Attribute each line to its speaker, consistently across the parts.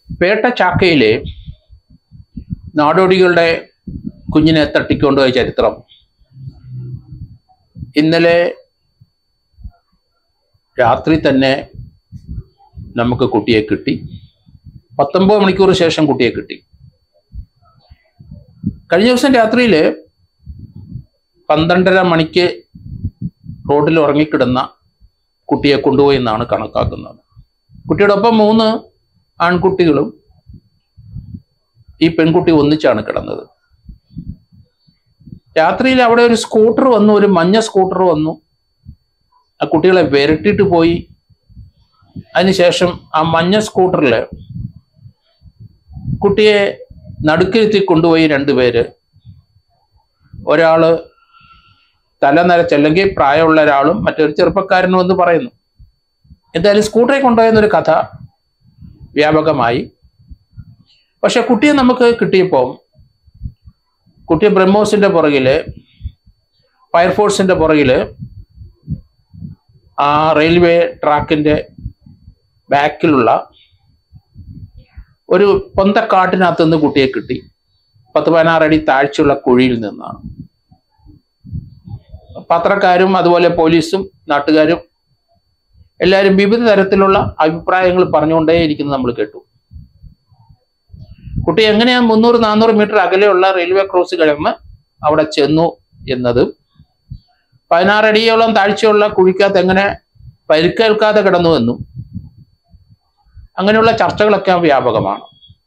Speaker 1: പേട്ട ചാക്കയിലെ നാടോടികളുടെ കുഞ്ഞിനെ തട്ടിക്കൊണ്ടുപോയ ചരിത്രം ഇന്നലെ രാത്രി തന്നെ നമുക്ക് കുട്ടിയെ കിട്ടി പത്തൊമ്പത് മണിക്കൂർ ശേഷം കുട്ടിയെ കിട്ടി കഴിഞ്ഞ ദിവസം രാത്രിയിൽ പന്ത്രണ്ടര മണിക്ക് റോഡിൽ ഉറങ്ങിക്കിടന്ന കുട്ടിയെ കൊണ്ടുപോയി എന്നാണ് കണക്കാക്കുന്നത് കുട്ടിയുടെ ഒപ്പം മൂന്ന് ആൺകുട്ടികളും ഈ പെൺകുട്ടി ഒന്നിച്ചാണ് കിടന്നത് രാത്രിയിൽ അവിടെ ഒരു സ്കൂട്ടർ വന്നു ഒരു മഞ്ഞ സ്കൂട്ടർ വന്നു ആ കുട്ടികളെ വിരട്ടിയിട്ട് പോയി അതിനുശേഷം ആ മഞ്ഞ സ്കൂട്ടറിൽ കുട്ടിയെ നടുക്കിരുത്തി കൊണ്ടുപോയി രണ്ടുപേര് ഒരാള് തല നരച്ചല്ലെങ്കിൽ പ്രായമുള്ള ഒരാളും മറ്റൊരു ചെറുപ്പക്കാരനും എന്ന് പറയുന്നു എന്തായാലും സ്കൂട്ടറെ കൊണ്ടുപോയെന്നൊരു കഥ വ്യാപകമായി പക്ഷെ കുട്ടിയെ നമുക്ക് കിട്ടിയപ്പോൾ കുട്ടി ബ്രഹ്മോസിന്റെ പുറകില് ഫയർഫോഴ്സിന്റെ പുറകില് ആ റെയിൽവേ ട്രാക്കിന്റെ ബാക്കിലുള്ള ഒരു പൊന്തക്കാട്ടിനകത്ത് നിന്ന് കുട്ടിയെ കിട്ടി പത്ത് പതിനാറടി താഴ്ചയുള്ള കുഴിയിൽ നിന്നാണ് പത്രക്കാരും അതുപോലെ പോലീസും നാട്ടുകാരും എല്ലാവരും വിവിധ തരത്തിലുള്ള അഭിപ്രായങ്ങൾ പറഞ്ഞുകൊണ്ടേയിരിക്കുന്നത് നമ്മൾ കേട്ടു കുട്ടി എങ്ങനെയാ മുന്നൂറ് നാനൂറ് മീറ്റർ അകലെയുള്ള റെയിൽവേ ക്രോസ് കിടന്ന് അവിടെ ചെന്നു എന്നതും പതിനാറടിയോളം താഴ്ചയുള്ള കുഴിക്കകത്ത് എങ്ങനെ പരിക്കേൽക്കാതെ കിടന്നു എന്നും അങ്ങനെയുള്ള ചർച്ചകളൊക്കെ വ്യാപകമാണ്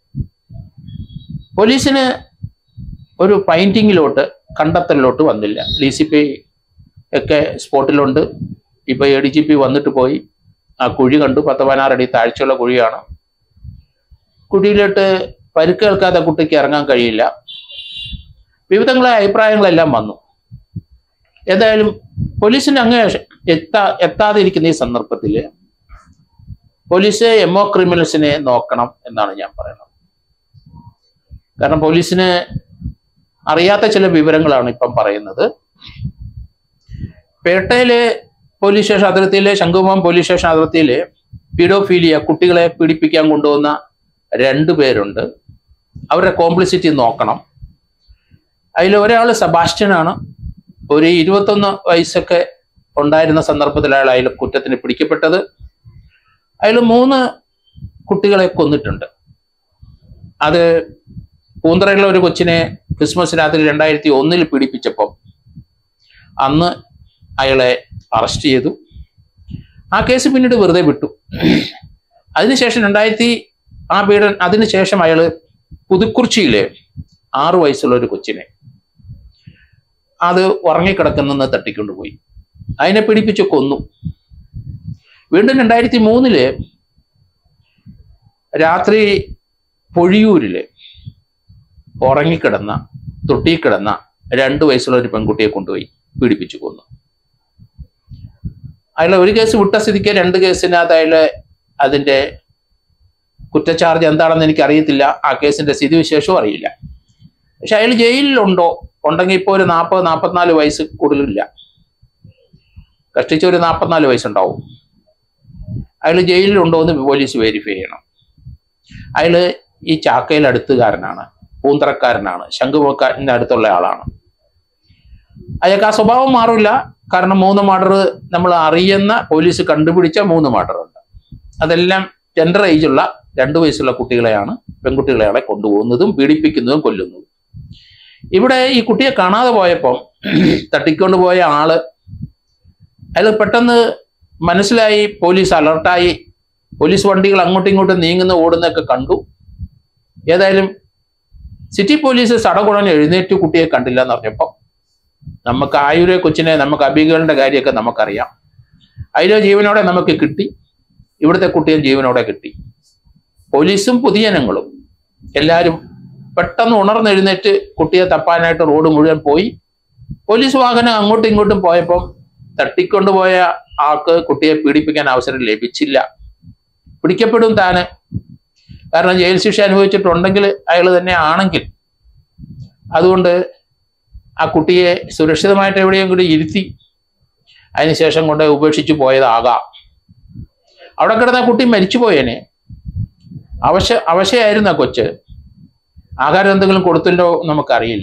Speaker 1: പോലീസിന് ഒരു പൈൻറ്റിങ്ങിലോട്ട് കണ്ടെത്തലിലോട്ട് വന്നില്ല ഡി സി പി ഒക്കെ സ്പോട്ടിലുണ്ട് ഇപ്പൊ എ ഡി ജി പി വന്നിട്ട് പോയി ആ കുഴി കണ്ടു പത്ത് പതിനാറടി താഴ്ചയുള്ള കുഴിയാണ് കുഴിയിലോട്ട് പരുക്കേൽക്കാതെ കുട്ടിക്ക് ഇറങ്ങാൻ കഴിയില്ല വിവിധങ്ങളായ അഭിപ്രായങ്ങളെല്ലാം വന്നു ഏതായാലും പോലീസിന്റെ അങ്ങേ എത്താ എത്താതിരിക്കുന്ന ഈ സന്ദർഭത്തിൽ പോലീസ് എംഒ ക്രിമിനൽസിനെ നോക്കണം എന്നാണ് ഞാൻ പറയുന്നത് കാരണം പോലീസിന് അറിയാത്ത ചില വിവരങ്ങളാണ് ഇപ്പം പറയുന്നത് പേട്ടയിലെ പോലീസ് സ്റ്റേഷൻ അതിർത്തിയിലെ ശംഖുമുഖം പോലീസ് സ്റ്റേഷൻ അതിർത്തിയിലെ പീഡോഫീലിയ കുട്ടികളെ പീഡിപ്പിക്കാൻ കൊണ്ടുവന്ന രണ്ടു പേരുണ്ട് അവരുടെ കോംപ്ലിസിറ്റി നോക്കണം അതിൽ ഒരാൾ സെബാസ്റ്റ്യനാണ് ഒരു ഇരുപത്തൊന്ന് വയസ്സൊക്കെ ഉണ്ടായിരുന്ന സന്ദർഭത്തിൽ അയാൾ അതിൽ കുറ്റത്തിന് പിടിക്കപ്പെട്ടത് അതിൽ മൂന്ന് കുട്ടികളെ കൊന്നിട്ടുണ്ട് അത് പൂന്തറയിലുള്ള ഒരു കൊച്ചിനെ ക്രിസ്മസ് രാത്രി രണ്ടായിരത്തി ഒന്നിൽ പീഡിപ്പിച്ചപ്പോൾ അന്ന് അയാളെ അറസ്റ്റ് ചെയ്തു ആ കേസ് പിന്നീട് വെറുതെ വിട്ടു അതിനുശേഷം രണ്ടായിരത്തി ആ പീഡൻ അതിനുശേഷം അയാൾ പുതുക്കുറിച്ചിയിലെ ആറു വയസ്സുള്ള ഒരു കൊച്ചിനെ അത് ഉറങ്ങിക്കിടക്കുന്ന തട്ടിക്കൊണ്ടുപോയി അതിനെ പിടിപ്പിച്ച് കൊന്നു വീണ്ടും രണ്ടായിരത്തി മൂന്നില് രാത്രി പൊഴിയൂരില് ഉറങ്ങിക്കിടന്ന തൊട്ടി കിടന്ന രണ്ടു വയസ്സുള്ള ഒരു പെൺകുട്ടിയെ കൊണ്ടുപോയി പീഡിപ്പിച്ചു കൊന്നു അയാളെ ഒരു കേസ് വിട്ട സ്ഥിതിക്ക് രണ്ട് കേസിനകത്ത് അയാളെ അതിന്റെ കുറ്റച്ചാർജ് എന്താണെന്ന് എനിക്ക് അറിയത്തില്ല ആ കേസിന്റെ സ്ഥിതിവിശേഷവും അറിയില്ല പക്ഷെ അയാൾ ജയിലിലുണ്ടോ ഉണ്ടെങ്കിൽ ഇപ്പോൾ ഒരു നാൽപ്പത് നാൽപ്പത്തിനാല് വയസ്സ് കൂടുതലില്ല കഷ്ടിച്ച് ഒരു നാൽപ്പത്തിനാല് വയസ്സുണ്ടാവും അയാൾ ജയിലിലുണ്ടോ എന്ന് പോലീസ് വെരിഫൈ ചെയ്യണം അയാൾ ഈ ചാക്കയിൽ അടുത്തുകാരനാണ് പൂന്തറക്കാരനാണ് ശംഖുമുഖക്കാരൻ്റെ അടുത്തുള്ള ആളാണ് അയാൾക്ക് ആ സ്വഭാവം മാറില്ല കാരണം മൂന്ന് മർഡർ നമ്മൾ അറിയുന്ന പോലീസ് കണ്ടുപിടിച്ച മൂന്ന് മർഡർ ഉണ്ട് അതെല്ലാം ജെൻഡർ ഏജുള്ള രണ്ട് വയസ്സുള്ള കുട്ടികളെയാണ് പെൺകുട്ടികളെയാണ് കൊണ്ടുപോകുന്നതും പീഡിപ്പിക്കുന്നതും കൊല്ലുന്നതും ഇവിടെ ഈ കുട്ടിയെ കാണാതെ പോയപ്പം തട്ടിക്കൊണ്ട് പോയ ആള് അയാൾ പെട്ടെന്ന് മനസ്സിലായി പോലീസ് അലർട്ടായി പോലീസ് വണ്ടികൾ അങ്ങോട്ടും ഇങ്ങോട്ടും നീങ്ങുന്ന ഓടുന്നൊക്കെ കണ്ടു ഏതായാലും സിറ്റി പോലീസ് സടകുടൻ എഴുന്നേറ്റ് കുട്ടിയെ കണ്ടില്ല എന്ന് പറഞ്ഞപ്പോൾ നമുക്ക് ആയുരെ കൊച്ചിനെ നമുക്ക് അബികളുടെ കാര്യമൊക്കെ നമുക്കറിയാം അതിലെ ജീവനോടെ നമുക്ക് കിട്ടി ഇവിടുത്തെ കുട്ടിയും ജീവനോടെ കിട്ടി പോലീസും പൊതുജനങ്ങളും എല്ലാവരും പെട്ടെന്ന് ഉണർന്നെഴുന്നേറ്റ് കുട്ടിയെ തപ്പാനായിട്ട് റോഡ് മുഴുവൻ പോയി പോലീസ് വാഹനം അങ്ങോട്ടും ഇങ്ങോട്ടും പോയപ്പം തട്ടിക്കൊണ്ടുപോയ ആൾക്ക് കുട്ടിയെ പീഡിപ്പിക്കാൻ അവസരം ലഭിച്ചില്ല പിടിക്കപ്പെടും താന് കാരണം ജയിൽ ശിക്ഷ അനുഭവിച്ചിട്ടുണ്ടെങ്കിൽ അയാൾ തന്നെ ആണെങ്കിൽ അതുകൊണ്ട് ആ കുട്ടിയെ സുരക്ഷിതമായിട്ട് എവിടെയെങ്കിലും ഇരുത്തി അതിനുശേഷം കൊണ്ട് ഉപേക്ഷിച്ചു പോയതാകാം അവിടെ കിടന്ന കുട്ടി മരിച്ചു പോയേനെ അവശ അവശയായിരുന്ന കൊച്ച് ആഹാരം എന്തെങ്കിലും കൊടുത്തില്ലോ നമുക്കറിയില്ല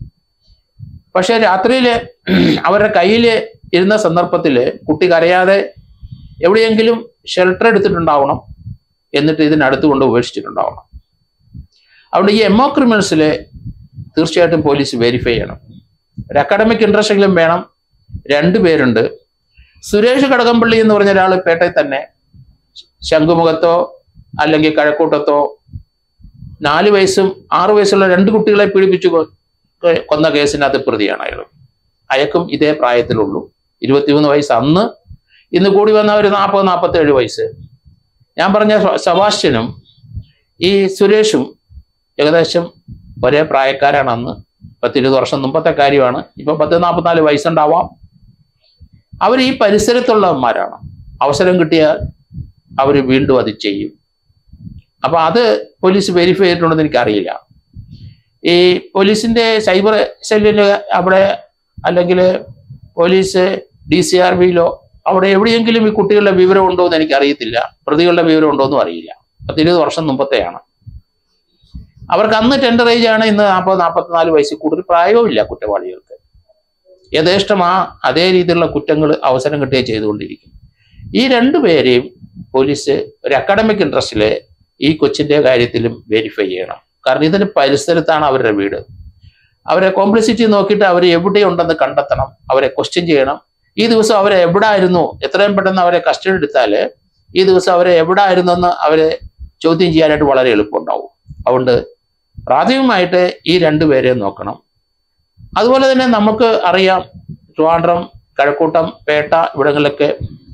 Speaker 1: പക്ഷെ രാത്രിയിൽ അവരുടെ കയ്യിൽ ഇരുന്ന സന്ദർഭത്തിൽ കുട്ടി കരയാതെ എവിടെയെങ്കിലും ഷെൽട്ടർ എടുത്തിട്ടുണ്ടാവണം എന്നിട്ട് ഇതിനടുത്ത് കൊണ്ട് ഉപേക്ഷിച്ചിട്ടുണ്ടാവണം അതുകൊണ്ട് ഈ എമോ ക്രിമിനൽസിലെ തീർച്ചയായിട്ടും പോലീസ് വെരിഫൈ ചെയ്യണം ഒരു അക്കാഡമിക് ഇൻട്രസ്റ്റ് എങ്കിലും വേണം രണ്ടുപേരുണ്ട് സുരേഷ് കടകംപള്ളി എന്ന് പറഞ്ഞ ഒരാൾ പേട്ടയിൽ തന്നെ ശംഖുമുഖത്തോ അല്ലെങ്കിൽ കഴക്കൂട്ടത്തോ നാല് വയസ്സും ആറു വയസ്സുള്ള രണ്ട് കുട്ടികളെ പീഡിപ്പിച്ചു കൊ- കൊ- കൊന്ന കേസിനകത്ത് പ്രതിയാണ് അയാൾ അയക്കും ഇതേ പ്രായത്തിലുള്ളൂ ഇരുപത്തിമൂന്ന് വയസ്സ് അന്ന് ഇന്ന് കൂടി വന്ന ഒരു നാൽപ്പത് നാൽപ്പത്തേഴ് വയസ്സ് ഞാൻ പറഞ്ഞ സ- സെബാസ്റ്റ്യനും ഈ സുരേഷും ഏകദേശം ഒരേ പ്രായക്കാരാണ് അന്ന് പത്തിരുപത് വർഷം മുമ്പത്തെ കാര്യമാണ് ഇപ്പൊ പത്ത് നാൽപ്പത്തിനാല് വയസ്സുണ്ടാവാം അവർ ഈ പരിസരത്തുള്ളവന്മാരാണ് അവസരം കിട്ടിയാൽ അവർ വീണ്ടും അത് ചെയ്യും അപ്പൊ അത് പോലീസ് വെരിഫൈ ചെയ്തിട്ടുണ്ടെന്ന് എനിക്കറിയില്ല ഈ പോലീസിന്റെ സൈബർ സെല്ലിന് അവിടെ അല്ലെങ്കിൽ പോലീസ് ഡി സി ആർ ബിയിലോ അവിടെ എവിടെയെങ്കിലും ഈ കുട്ടികളുടെ വിവരം ഉണ്ടോ എന്ന് എനിക്കറിയത്തില്ല പ്രതികളുടെ വിവരം ഉണ്ടോ എന്നും അറിയില്ല പത്തിരുപത് വർഷം മുമ്പത്തെയാണ് അവർക്ക് അന്ന് ടെൻഡർ ഏജ് ആണ് ഇന്ന് നാൽപ്പത് നാൽപ്പത്തിനാല് വയസ്സിൽ കൂടുതൽ പ്രായവുമില്ല കുറ്റവാളികൾക്ക് യഥേഷ്ടം ആ അതേ രീതിയിലുള്ള കുറ്റങ്ങൾ അവസരം കിട്ടുകയും ചെയ്തുകൊണ്ടിരിക്കും ഈ രണ്ടുപേരെയും പോലീസ് ഒരു അക്കാഡമിക് ഇൻട്രസ്റ്റില് ഈ കൊച്ചിന്റെ കാര്യത്തിലും വെരിഫൈ ചെയ്യണം കാരണം ഇതിന് പരിസരത്താണ് അവരുടെ വീട് അവരെ കോംപ്ലിസിറ്റി നോക്കിയിട്ട് അവർ എവിടെയുണ്ടെന്ന് കണ്ടെത്തണം അവരെ ക്വസ്റ്റ്യൻ ചെയ്യണം ഈ ദിവസം അവരെ എവിടെ ആയിരുന്നു എത്രയും പെട്ടെന്ന് അവരെ കസ്റ്റഡി എടുത്താല് ഈ ദിവസം അവരെ എവിടെ ആയിരുന്നു എന്ന് അവരെ ചോദ്യം ചെയ്യാനായിട്ട് വളരെ എളുപ്പമുണ്ടാവും അതുകൊണ്ട് പ്രാഥമികമായിട്ട് ഈ രണ്ടുപേരെ നോക്കണം അതുപോലെ തന്നെ നമുക്ക് അറിയാം ട്രിവാൻഡ്രം കഴക്കൂട്ടം പേട്ട ഇവിടങ്ങളിലൊക്കെ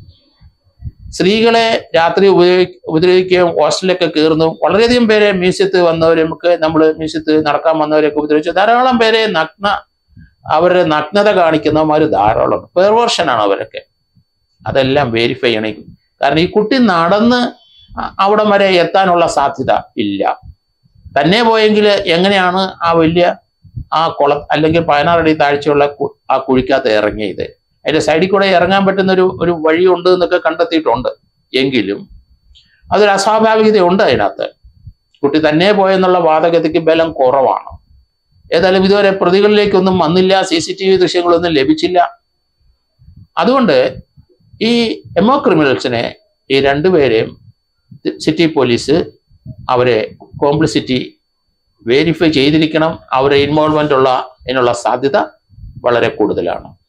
Speaker 1: സ്ത്രീകളെ രാത്രി ഉപയോഗി ഉപദ്രവിക്കുകയും ഹോസ്റ്റലിലൊക്കെ കയറുന്നു വളരെയധികം പേരെ മ്യൂസിയത്തിൽ വന്നവരും ഒക്കെ നമ്മൾ മ്യൂസിയത്തിൽ നടക്കാൻ വന്നവരെയൊക്കെ ഉപദ്രവിച്ചു ധാരാളം പേരെ നഗ്ന അവരുടെ നഗ്നത കാണിക്കുന്നവന്മാർ ധാരാളം പെർവേർഷനാണ് അവരൊക്കെ അതെല്ലാം വെരിഫൈ ചെയ്യണം കാരണം ഈ കുട്ടി നടന്ന് അ- അവിടം വരെ എത്താനുള്ള സാധ്യത ഇല്ല തന്നെ പോയെങ്കിൽ എങ്ങനെയാണ് ആ വലിയ ആ കുള അല്ലെങ്കിൽ പതിനാറടി താഴ്ചയുള്ള കു- ആ കുഴിക്കകത്ത് ഇറങ്ങിയത് അതിന്റെ സൈഡിൽ കൂടെ ഇറങ്ങാൻ പറ്റുന്ന ഒരു ഒരു വഴിയുണ്ട് എന്നൊക്കെ കണ്ടെത്തിയിട്ടുണ്ട് എങ്കിലും അതൊരു അസ്വാഭാവികതയുണ്ട് അതിനകത്ത് കുട്ടി തന്നെ പോയെന്നുള്ള വാദഗതിക്ക് ബലം കുറവാണ് ഏതായാലും ഇതുവരെ പ്രതികളിലേക്കൊന്നും വന്നില്ല സി സി ടി വി ദൃശ്യങ്ങളൊന്നും ലഭിച്ചില്ല അതുകൊണ്ട് ഈ എമോ ക്രിമിനൽസിനെ ഈ രണ്ടുപേരെയും സിറ്റി പോലീസ് അവരെ കോംപ്ലിസിറ്റി വെരിഫൈ ചെയ്തിരിക്കണം അവരെ ഇൻവോൾവ്മെന്റ് ഉള്ള അതിനുള്ള സാധ്യത വളരെ കൂടുതലാണ്